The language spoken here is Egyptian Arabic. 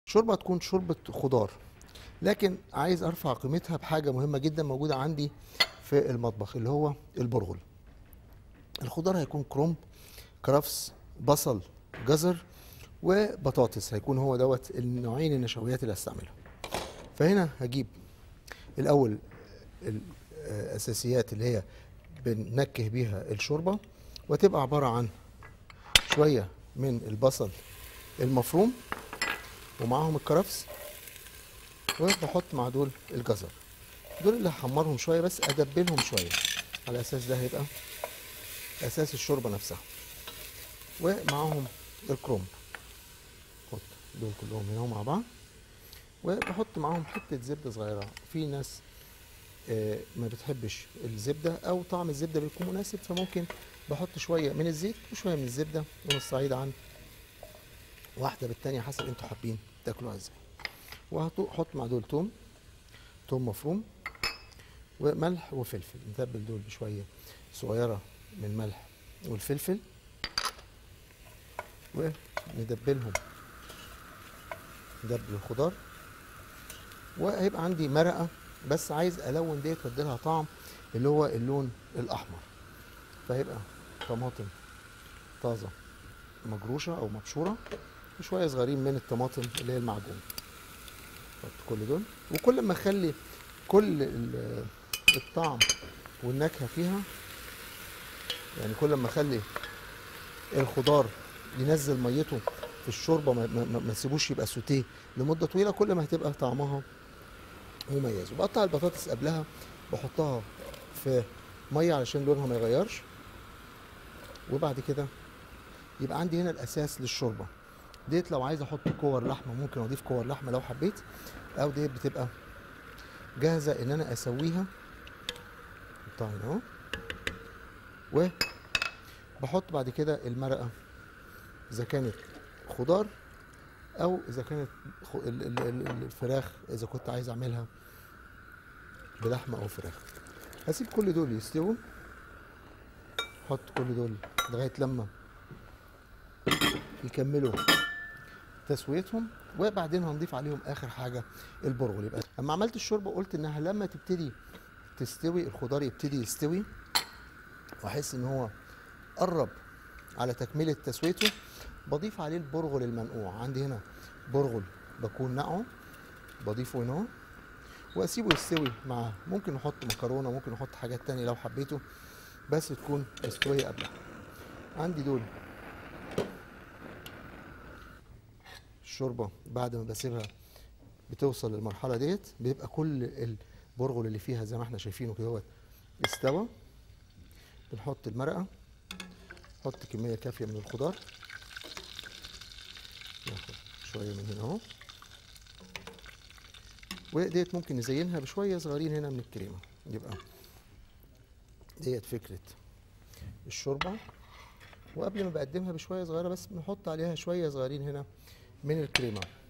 شوربه تكون شوربه خضار لكن عايز ارفع قيمتها بحاجه مهمه جدا موجوده عندي في المطبخ اللي هو البرغل الخضار هيكون كرومب كرفس بصل جزر وبطاطس هيكون هو دوت النوعين النشويات اللي هستعملهم فهنا هجيب الاول الاساسيات اللي هي بننكه بيها الشوربه وتبقى عباره عن شويه من البصل المفروم ومعاهم الكرفس وبحط مع دول الجزر دول اللي هحمرهم شويه بس ادبلهم شويه على اساس ده هيبقى اساس الشوربه نفسها ومعاهم الكرومب حط دول كلهم هنا مع بعض وبحط معاهم حته زبده صغيره في ناس آه، ما بتحبش الزبده او طعم الزبده بيكون مناسب فممكن بحط شويه من الزيت وشويه من الزبده ونستعيد عن واحده بالتانيه حسب انتوا حابين تاكلوها ازاي وهحط مع دول توم توم مفروم وملح وفلفل نتبل دول بشويه صغيره من ملح والفلفل وندبلهم ندبل الخضار وهيبقى عندي مرقه بس عايز الون ديت وادي لها طعم اللي هو اللون الاحمر فهيبقى طماطم طازه مجروشه او مبشوره وشويه صغيرين من الطماطم اللي هي المعجون حط كل دول وكل ما اخلي كل ال- الطعم والنكهه فيها يعني كل ما اخلي الخضار ينزل ميته في الشوربه ما, ما, ما- ما تسيبوش يبقى سوتيه لمده طويله كل ما هتبقى طعمها مميز وبقطع البطاطس قبلها بحطها في ميه علشان لونها ما يغيرش وبعد كده يبقى عندي هنا الاساس للشوربه ديت لو عايز احط كور لحمه ممكن اضيف كور لحمه لو حبيت او ديت بتبقى جاهزه ان انا اسويها احطها هنا اهو و بحط بعد كده المرقه اذا كانت خضار او اذا كانت خ- ال- ال- ال- الفراخ اذا كنت عايز اعملها بلحمه او فراخ هسيب كل دول يستووا احط كل دول لغايه لما يكملوا تسويتهم وبعدين هنضيف عليهم اخر حاجه البرغل يبقى لما عملت الشوربه قلت انها لما تبتدي تستوي الخضار يبتدي يستوي واحس ان هو قرب على تكمله تسويته بضيف عليه البرغل المنقوع عندي هنا برغل بكون نقعه بضيفه هنا اهو واسيبه يستوي مع ممكن نحط مكرونه ممكن نحط حاجات تانية لو حبيته بس تكون مستويه قبلها عندي دول الشوربه بعد ما بسيبها بتوصل للمرحله ديت بيبقى كل البرغل اللي فيها زي ما احنا شايفينه كده هو استوى بنحط المرقه نحط كميه كافيه من الخضار ناخد شويه من هنا اهو وديت ممكن نزينها بشويه صغيرين هنا من الكريمه يبقى ديت فكره الشوربه وقبل ما بقدمها بشويه صغيره بس بنحط عليها شويه صغيرين هنا من الكريمه